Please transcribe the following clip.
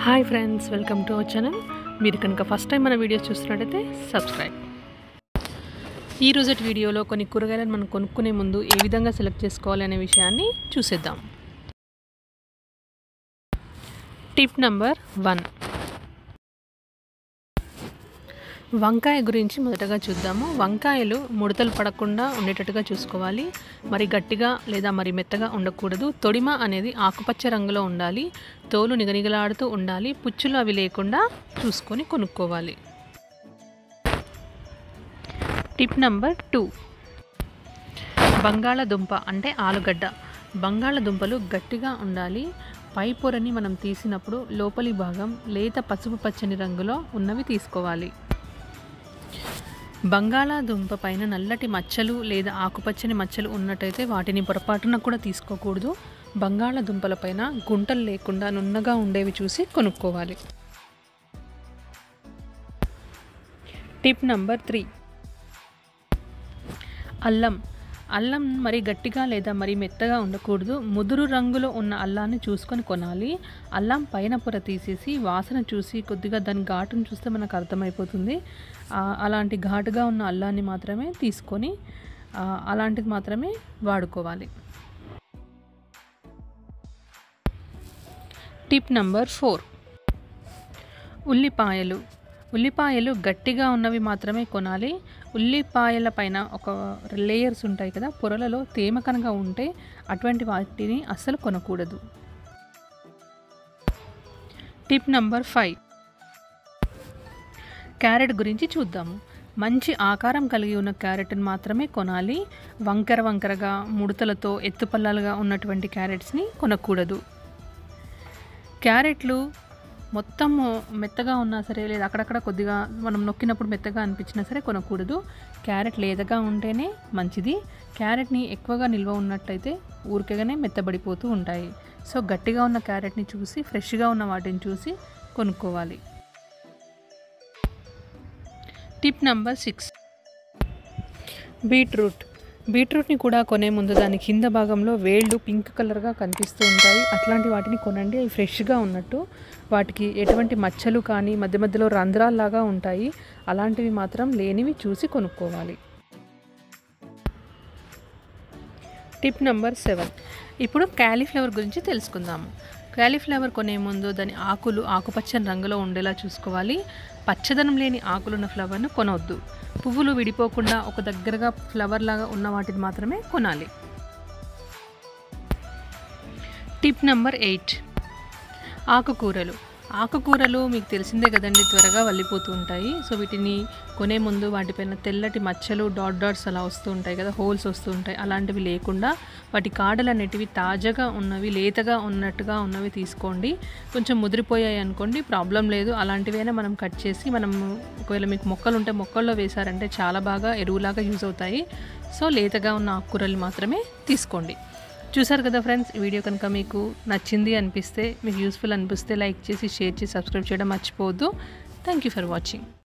hi friends welcome to our channel మీరు కనుక first time మన వీడియోస్ చూస్తున్నట్టయితే సబ్స్క్రైబ్ ఈ రోజటి వీడియోలో కొన్ని కూరగాయలను మనం కొనుక్కునే ముందు ఏ విధంగా సెలెక్ట్ చేసుకోవాలి అనే విషయాన్ని చూసేద్దాం టిప్ నంబర్ వన్ వంకాయ గురించి మొదటగా చూద్దాము వంకాయలు ముడతలు పడకుండా ఉండేటట్టుగా చూసుకోవాలి మరి గట్టిగా లేదా మరి మెత్తగా ఉండకూడదు తొడిమ అనేది ఆకుపచ్చ రంగులో ఉండాలి తోలు నిగనిగలాడుతూ ఉండాలి పుచ్చులు అవి లేకుండా చూసుకొని కొనుక్కోవాలి టిప్ నంబర్ టూ బంగాళదుంప అంటే ఆలుగడ్డ బంగాళదుంపలు గట్టిగా ఉండాలి పై పొరని మనం తీసినప్పుడు లోపలి భాగం లేత పసుపు పచ్చని రంగులో ఉన్నవి తీసుకోవాలి బంగాళాదుంప పైన నల్లటి మచ్చలు లేదా ఆకుపచ్చని మచ్చలు ఉన్నట్టయితే వాటిని పొరపాటున కూడా తీసుకోకూడదు బంగాళాదుంపల పైన గుంటలు లేకుండా నున్నగా ఉండేవి చూసి కొనుక్కోవాలి టిప్ నంబర్ త్రీ అల్లం అల్లం మరి గట్టిగా లేదా మరి మెత్తగా ఉండకూడదు ముదురు రంగులో ఉన్న అల్లాన్ని చూసుకొని కొనాలి అల్లం పైన పొర తీసేసి వాసన చూసి కొద్దిగా దాని ఘాటును చూస్తే మనకు అర్థమైపోతుంది ఆ, అలాంటి ఘాటుగా ఉన్న అల్లాన్ని మాత్రమే తీసుకొని ఆ, అలాంటిది మాత్రమే వాడుకోవాలి టిప్ నంబర్ ఫోర్ ఉల్లిపాయలు ఉల్లిపాయలు గట్టిగా ఉన్నవి మాత్రమే కొనాలి ఉల్లిపాయల పైన ఒక లేయర్స్ ఉంటాయి కదా పొరలలో తేమ కనుక ఉంటే అటువంటి వాటిని అస్సలు కొనకూడదు టిప్ నంబర్ ఫైవ్ క్యారెట్ గురించి చూద్దాము మంచి ఆకారం కలిగి ఉన్న క్యారెట్ని మాత్రమే కొనాలి వంకర వంకరగా ముడతలతో ఎత్తుపల్లాలుగా ఉన్నటువంటి క్యారెట్స్ని కొనకూడదు క్యారెట్లు మొత్తం మెత్తగా ఉన్నా సరే లేదా అక్కడక్కడ కొద్దిగా మనం నొక్కినప్పుడు మెత్తగా అనిపించినా సరే కొనకూడదు క్యారెట్ లేతగా ఉంటేనే మంచిది క్యారెట్ని ఎక్కువగా నిల్వ ఉన్నట్టయితే ఊరికగానే మెత్తబడిపోతూ ఉంటాయి సో గట్టిగా ఉన్న క్యారెట్ని చూసి ఫ్రెష్గా ఉన్న వాటిని చూసి కొనుక్కోవాలి టిప్ నంబర్ సిక్స్ బీట్రూట్ బీట్రూట్ని కూడా కొనే ముందు దాని కింద భాగంలో వేళ్ళు పింక్ కలర్గా కనిపిస్తూ ఉంటాయి అట్లాంటి వాటిని కొనండి అవి ఫ్రెష్గా ఉన్నట్టు వాటికి ఎటువంటి మచ్చలు కానీ మధ్య మధ్యలో రంధ్రాల్లాగా ఉంటాయి అలాంటివి మాత్రం లేనివి చూసి కొనుక్కోవాలి టిప్ నెంబర్ సెవెన్ ఇప్పుడు క్యాలీఫ్లవర్ గురించి తెలుసుకుందాము క్యాలీఫ్లవర్ కొనే ముందు దాని ఆకులు ఆకుపచ్చని రంగులో ఉండేలా చూసుకోవాలి పచ్చదనం లేని ఆకులున్న ఫ్లవర్ను కొనవద్దు పువ్వులు విడిపోకుండా ఒక దగ్గరగా ఫ్లవర్ లాగా ఉన్న వాటిని మాత్రమే కొనాలి టిప్ నెంబర్ ఎయిట్ ఆకుకూరలు ఆకుకూరలు మీకు తెలిసిందే కదండి త్వరగా వల్లిపోతూ ఉంటాయి సో వీటిని కొనే ముందు వాటిపైన తెల్లటి మచ్చలు డాట్ డాట్స్ అలా వస్తూ ఉంటాయి కదా హోల్స్ వస్తూ ఉంటాయి అలాంటివి లేకుండా వాటి కాడలు అనేటివి తాజాగా ఉన్నవి లేతగా ఉన్నట్టుగా ఉన్నవి తీసుకోండి కొంచెం ముదిరిపోయాయి అనుకోండి ప్రాబ్లం లేదు అలాంటివైనా మనం కట్ చేసి మనం ఒకవేళ మీకు మొక్కలు ఉంటే మొక్కల్లో వేశారంటే చాలా బాగా ఎరువులాగా యూజ్ అవుతాయి సో లేతగా ఉన్న ఆకుకూరలు మాత్రమే తీసుకోండి చూసారు కదా ఫ్రెండ్స్ ఈ వీడియో కనుక మీకు నచ్చింది అనిపిస్తే మీకు యూస్ఫుల్ అనిపిస్తే లైక్ చేసి షేర్ చేసి సబ్స్క్రైబ్ చేయడం మర్చిపోవద్దు థ్యాంక్ యూ ఫర్ వాచింగ్